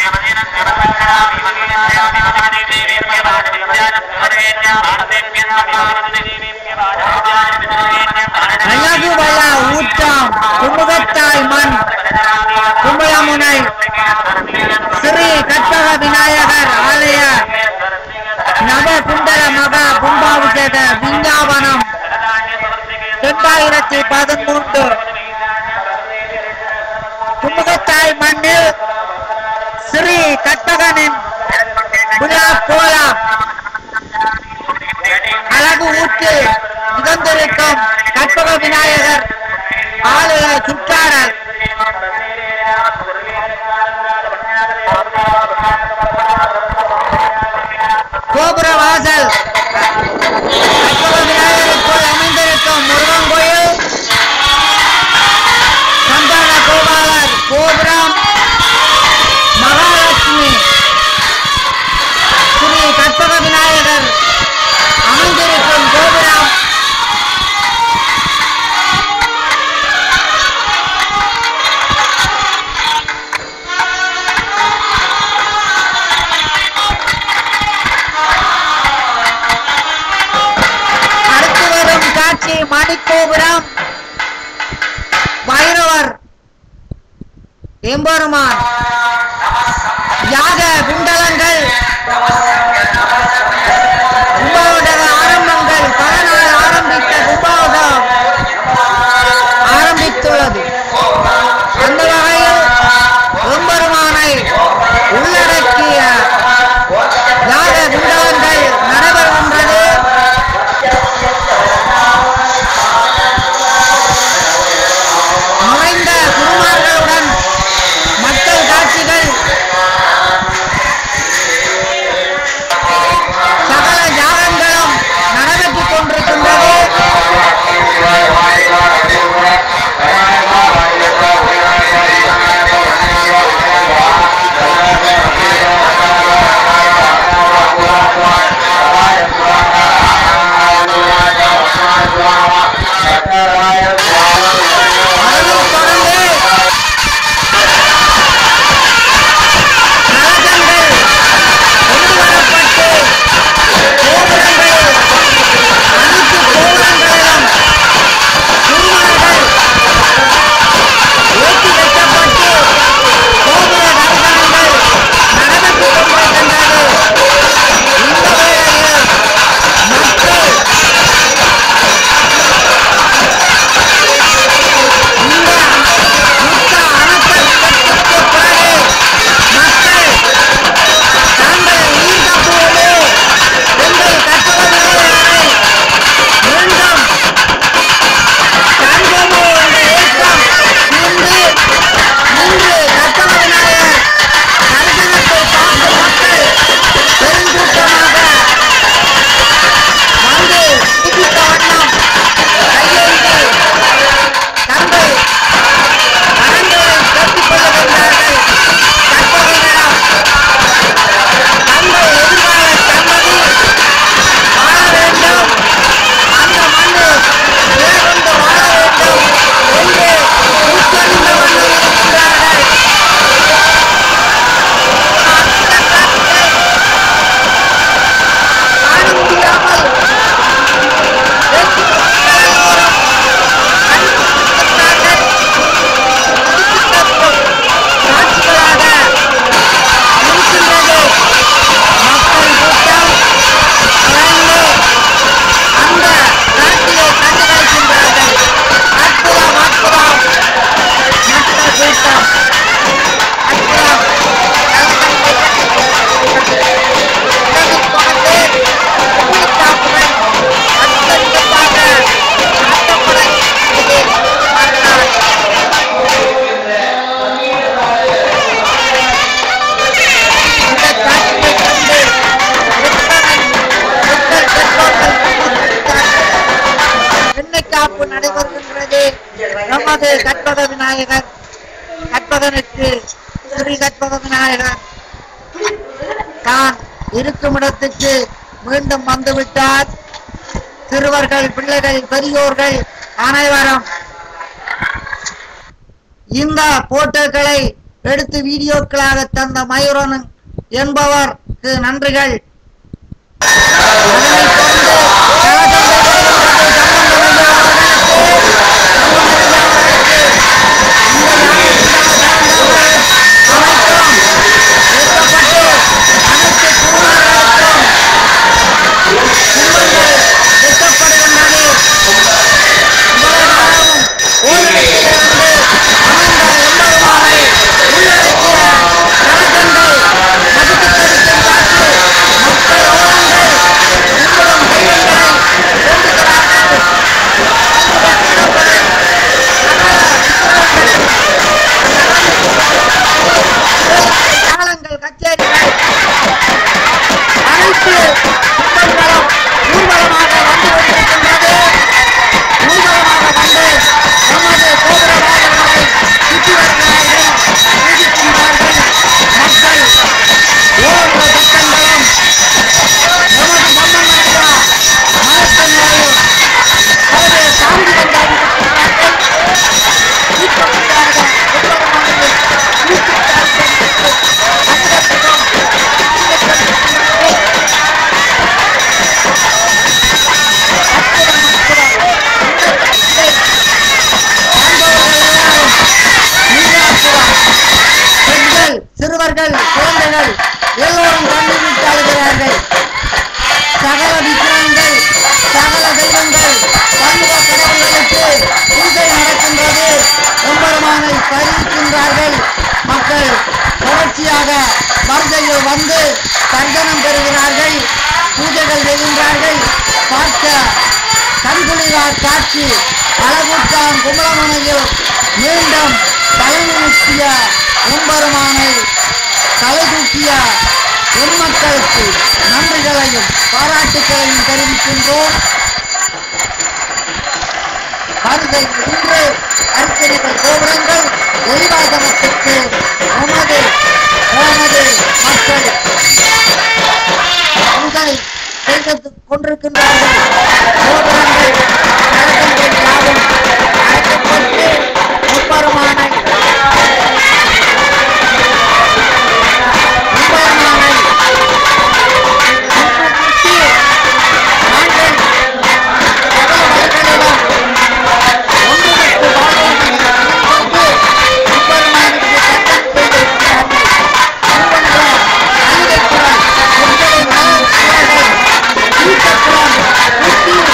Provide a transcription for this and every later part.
அழகு வள ஊற்றம் குமுகத்தாய் மண் கும்பலமுனை ஸ்ரீ கற்பக விநாயகர் ஆலய நவகுண்டல மகா கும்பாபிஷேக விஞ்ஞாபனம் இரண்டாயிரத்தி பதிமூன்று குமுகத்தாய் மண்ணில் ஸ்ரீ கற்பகனின் விழா கோலம் அழகு ஊற்று நிகழ்ந்திருக்கும் கற்பக விநாயகர் ஆலய சுற்றாடல் கோபுர வாசல் கற்பக விநாயகருக்குள் அமைந்திருக்கும் முருகன் கோயில் சந்தான கோபாலர் கோபுரம் மகாலட்சுமி ஸ்ரீ கற்பக விநாயகர் அமைந்திருக்கும் கோபுரம் அடுத்து வரும் காட்சி மணிக்கோபுரம் பைரவர் எம்பெருமான் யாக குண்டலங்கள் கும்பாவடக ஆரம்பங்கள் பல நாள் ஆரம்பித்த கும்பாவடம் ஆரம்பித்துள்ளது அந்த வகையில் எம்பெருமானை உள்ளடக்கிய யாக குண்டலங்கள் நடைபெறுகின்றது மறைந்த குருமார்களுடன் மக்கள் காட்சிகள் சகல யாகங்களும் நடைபெற்றுக் கொண்டிருக்கின்றது அதையும் தொடர்ந்து கலசங்கள் கொண்டு வரப்பட்டு கோபுரங்கள் அனைத்து கோபுரங்களிலும் குருமார்கள் ஏற்றி வைக்கப்பட்டு கோபுர தரிசனங்கள் நடைபெற்றுக் கொண்டிருக்கின்றது இந்த வேளையில் மக்கள் இந்த யுத்த அனர்த்தத்திற்கு பிறகு மக்கள் தாங்கள் உயிர் தப்புவது எங்கள் கற்பகவிநாயகரை மீண்டும் காண்போமோ என்ற ஏக்கம் தீர்ந்து இன்று கற்பகவிநாயகர் தரிசனத்தை பார்க்கும் மக்கள் பெருங்கூட்டமாக வந்து புதித்த வண்ணம் கையெழுத்து தங்கள் கரங்களை கட்டிக் கொள்ளுகின்றார்கள் கற்பகனிடம் தங்கள் எதிர்கால சந்ததி வாழ வேண்டும் அந்த மண்ணில் வேறொன்று வாழ வேண்டும் என்று உட்கொண்ட வண்ணம் இருக்கின்றார்கள் அந்த காட்சியை காண முடியாமல் வெற்றி எல்லோரும் கண்டிருக்கின்றார்கள் காட்சிகளாக இருக்கின்றது மக்கள் கூட்டம் நிறைந்து அந்த காட்சியை கண்டுகளிக்கின்றார்கள் அற்புதம் அற்புதம் மக்கள் கூட்டம் அற்புதம் காப்புடன் அற்புதமாக ஆட்டமுடன் இது பார்த்தார் இந்த காட்சியை கண்டு புத்தகன் புத்தர் பெற்றோர்கள் எண்ணெய் காப்பு நடைபெறுகின்றது நமது கற்பக விநாயகர் கற்பகனுக்கு ஸ்ரீ கற்பக விநாயகர் தான் இருக்கும் இடத்துக்கு மீண்டும் வந்துவிட்டார் சிறுவர்கள் பிள்ளைகள் பெரியோர்கள் அனைவரும் இந்த போட்டோக்களை எடுத்து வீடியோக்களாக தந்த மயூரன் என்பவருக்கு நன்றிகள் அதனைத் தொடர்ந்து கலசம் தாளங்கள் கச்சேரிகள் அனைத்து கும்பங்களும் ஊர்வலமாக வந்து கொண்டிருக்கின்றது ஊர்வலமாக வந்து நமது கோபுர வாகனங்களை சுற்றி வருகிறார்கள் பூஜிக்கின்றார்கள் மக்கள் ஓடுற சத்தங்களும் நமது மன்னன் ஐயா மயக்க நிலையில் அவர்கள் தாண்டி வந்தார்கள் ஊக்கப்படுகிறார்கள் ஊக்கமானது பெண்கள் சிறுவர்கள் குழந்தைகள் எல்லோரும் கண்ணீர் விட்டு அழுகிறார்கள் சகல விக்கிரங்கள் சகல தெய்வங்கள் சமூக கடவுள்களுக்கு பூஜை நடக்கின்றது எம்பெருமானை தரிக்கின்றார்கள் மக்கள் தொடர்ச்சியாக வரிசையில் வந்து தர்சனம் பெறுகிறார்கள் பூஜைகள் செய்கின்றார்கள் பார்க்க கண்குளிரார் காட்சி அழகுற்றான் கும்பலமனையில் மீண்டும் தலைமுக்கிய எம்பெருமானை தலை தூக்கிய எம்மக்களுக்கு நன்றிகளையும் பாராட்டுகளையும் தெரிவிக்கின்றோம் வருகை இன்று அர்ச்சனைகள் கோபுரங்கள் தெய்வாதனத்திற்கு உமது உமது மக்கள் பூஜை செய்து கொண்டிருக்கின்றார்கள் கோபுரங்கள் நரகங்கள் யாவும் அடைக்கப்பட்டு முப்பெருமானை முப்பெருமானை முன்னிறுத்தி நாங்கள் சகல வழிகளிலும் ஒன்றுவிட்டு வாழ்வோம் என்று முப்பெருமானுக்கு சட்டம் செய்திருக்கிறார்கள் திருவண்ண அலிகக்குளம் எங்களை நலக்குறவை தீர்க்கக்குளம் முத்தி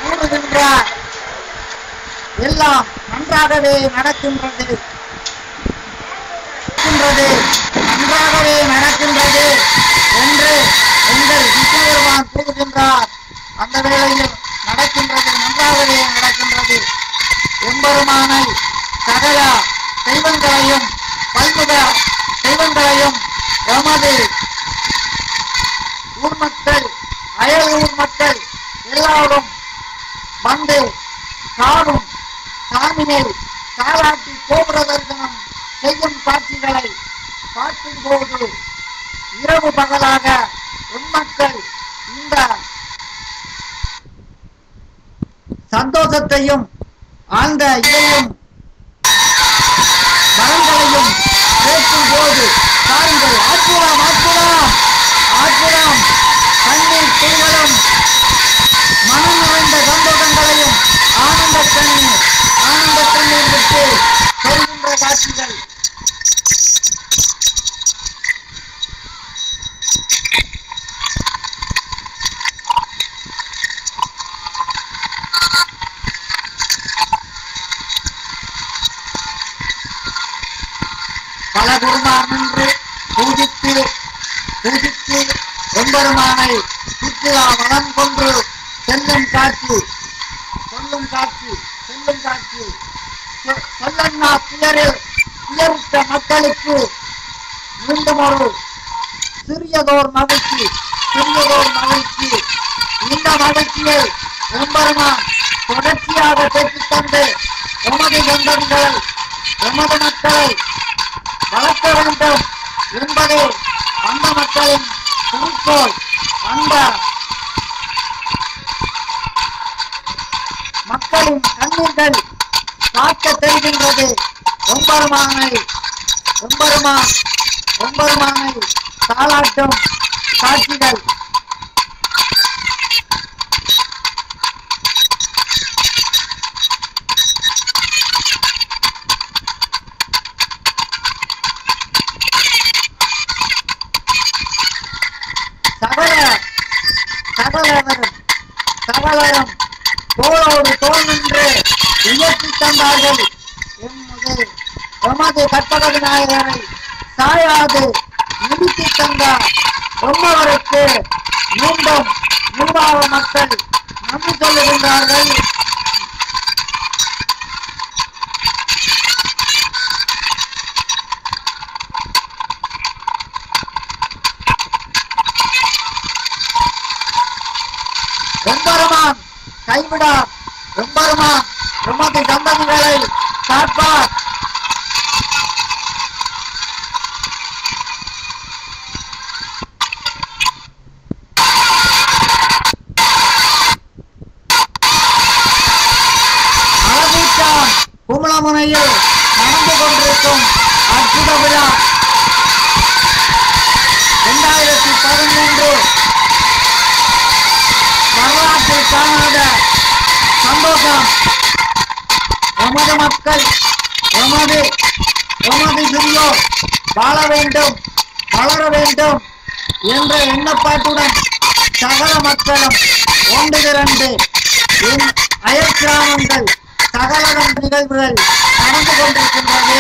கூறுகின்றார் எல்லாம் நன்றாகவே நடக்கின்றது நடக்கின்றது நன்றாகவே நடக்கின்றது என்று எங்கள் விஷ்ணு பெருமான் கூறுகின்றார் அந்த வேளையில் நடக்கின்றது நன்றாகவே நடக்கின்றது எம்பெருமானை சகல தெய்வங்களையும் பல்முக தெய்வங்களையும் எமது ஊர் மக்கள் அயல் ஊர் மக்கள் எல்லாரும் வந்து காணும் சாமியை தாராட்டி கோபுர தரிசனம் செய்யும் காட்சிகளை பார்க்கும் போது இரவு பகலாக உன்மக்கள் இந்த சந்தோஷத்தையும் ஆழ்ந்த இதையும் வரங்களையும் கேட்கும் போது பாருங்கள் அற்புதம் அற்புதம் அற்புதம் கண்ணீர் துளிகளும் மனம் நிறைந்த சந்தோஷங்களையும் ஆனந்த கண்ணீர் ஆனந்த கண்ணீர் விட்டு சொல்கின்ற காட்சிகள் பல குருமார் நின்று பூஜித்து பூஜித்து எம்பெருமானை சுற்றுலா வளம் கொன்று செல்லும் காட்சி சொல்லும் காட்சி செல்லும் காட்சி சொ- சொல்லண்ணா துயரில் துயருற்ற மக்களுக்கு மீண்டும் ஒரு சிறியதோர் மகிழ்ச்சி சிறியதோர் மகிழ்ச்சி இந்த மகிழ்ச்சியை எம்பெருமான் தொடர்ச்சியாக பெற்றுத் தந்து எமது சந்ததிகளை எமது மக்களை வளர்க்க வேண்டும் என்பதே அந்த மக்களின் குறிக்கோள் அந்த மக்களின் கண்ணீர்கள் காக்க தெரிகின்றது எம்பெருமானை எம்பெருமான் எம்பெருமானை தாளாட்டும் காட்சிகள் சகல சகலவரும் சகலரும் தோளோடு தோல் நின்று உயர்த்தி தந்தார்கள் எமது எமது கற்பக விநாயகரை சாயாது நிறுத்தி தந்தார் எம்மவருக்கு மீண்டும் நிர்வாக மக்கள் நன்றி சொல்லுகின்றார்கள் எம்பெருமான் கைவிடார் எம்பெருமான் எமது சந்ததிகளை காப்பார் அளவீட்டான் குமளமுனையில் நடந்து கொண்டிருக்கும் அற்புத விழா இரண்டாயிரத்தி பதிமூன்று வரலாற்றில் காணாத சந்தோஷம் எமது மக்கள் எமது எமது சிறியோர் வாழ வேண்டும் வளர வேண்டும் என்ற எண்ணப்பாட்டுடன் சகல மக்களும் ஒன்று திரண்டு என் அயல் கிராமங்கள் சகல நிகழ்வுகள் நடந்து கொண்டிருக்கின்றது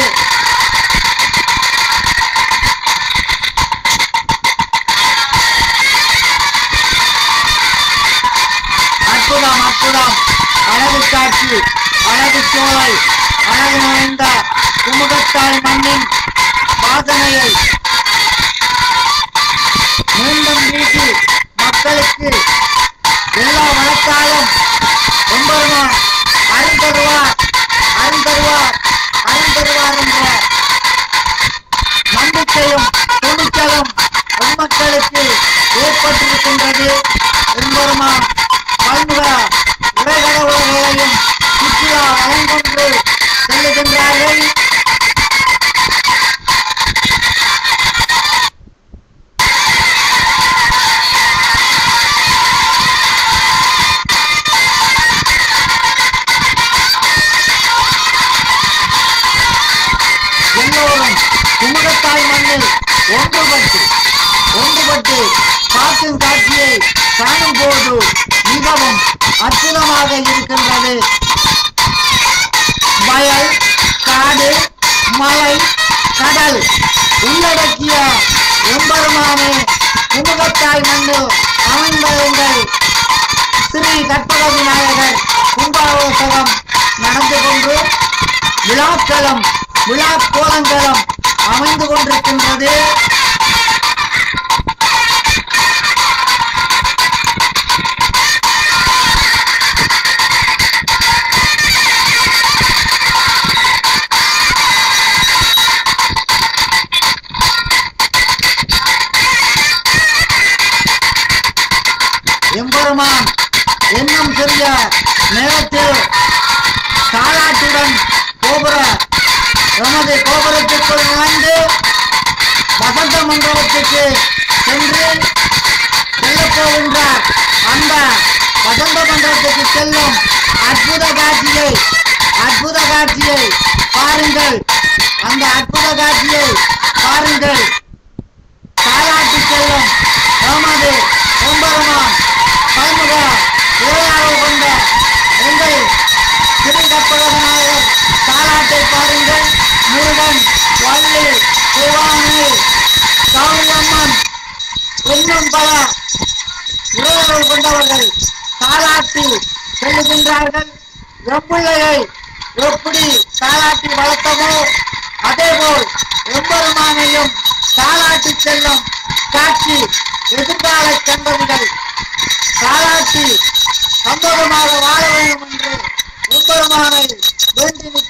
அற்புதம் அற்புதம் அழகு காட்சி அழகு சோலை அழகு நிறைந்த குமுகத்தாய் மண்ணின் வாசனையை மீண்டும் வீசி மக்களுக்கு எல்லா வளத்தாலும் எம்பெருமான் அருள் தருவார் அருள் தருவார் அருள் தருவார் என்ற நம்பிக்கையும் துணிச்சலும் பொதுமக்களுக்கு ஏற்பட்டிருக்கின்றது எம்பெருமான் பல்முக உலகடவுளர்களையும் சுற்றுலா வளங்கொன்று செல்லுகின்றார்கள் எல்லோரும் குமுகத்தாய் மண்ணில் ஒன்றுபட்டு ஒன்றுபட்டு பார்க்கும் காட்சியை காணும் போது மிகவும் அற்புதமாக வகையாக இருக்கின்றது வயல் காடு மலை கடல் உள்ளடக்கிய எம்பெருமானே குமுகத்தாய் மண்ணு அமைந்தவங்கள் ஸ்ரீ கற்பக விநாயகர் கும்பாபிஷேகம் நடந்து கொண்டு விழாக்களம் விழா கோலங்களும் அமைந்து கொண்டிருக்கின்றது எம்பெருமான் என்னும் சிறிய நேரத்தில் தாலாட்டுடன் கோபுர எமது கோபுரத்திற்குள் நுழைந்து வசந்த மண்டபத்துக்கு சென்று செல்லப் போகின்ற அந்த வசந்த மண்டபத்துக்கு செல்லும் அற்புத காட்சியை அற்புத காட்சியை பாருங்கள் அந்த அற்புத காட்சியை பாருங்கள் தாலாட்டு செல்லும் எமது எம்பெருமான் பன்முக விளையாடு கொண்ட எங்கள் திரு கற்பக விநாயகர் தாலாட்டை பாருங்கள் முருகன் வள்ளி சிவானி கௌரியம்மன் இன்னும் பல உறவுகள் கொண்டவர்கள் தாலாட்டி செல்லுகின்றார்கள் எம்பிள்ளையை எப்படி தாலாட்டி வளர்த்தமோ அதேபோல் எம்பெருமானையும் தாலாட்டி செல்லும் காட்சி எதிர்கால சந்ததிகள் தாலாட்டி சந்தோஷமாக வாழ வேண்டும் என்று எம்பெருமானை வேண்டி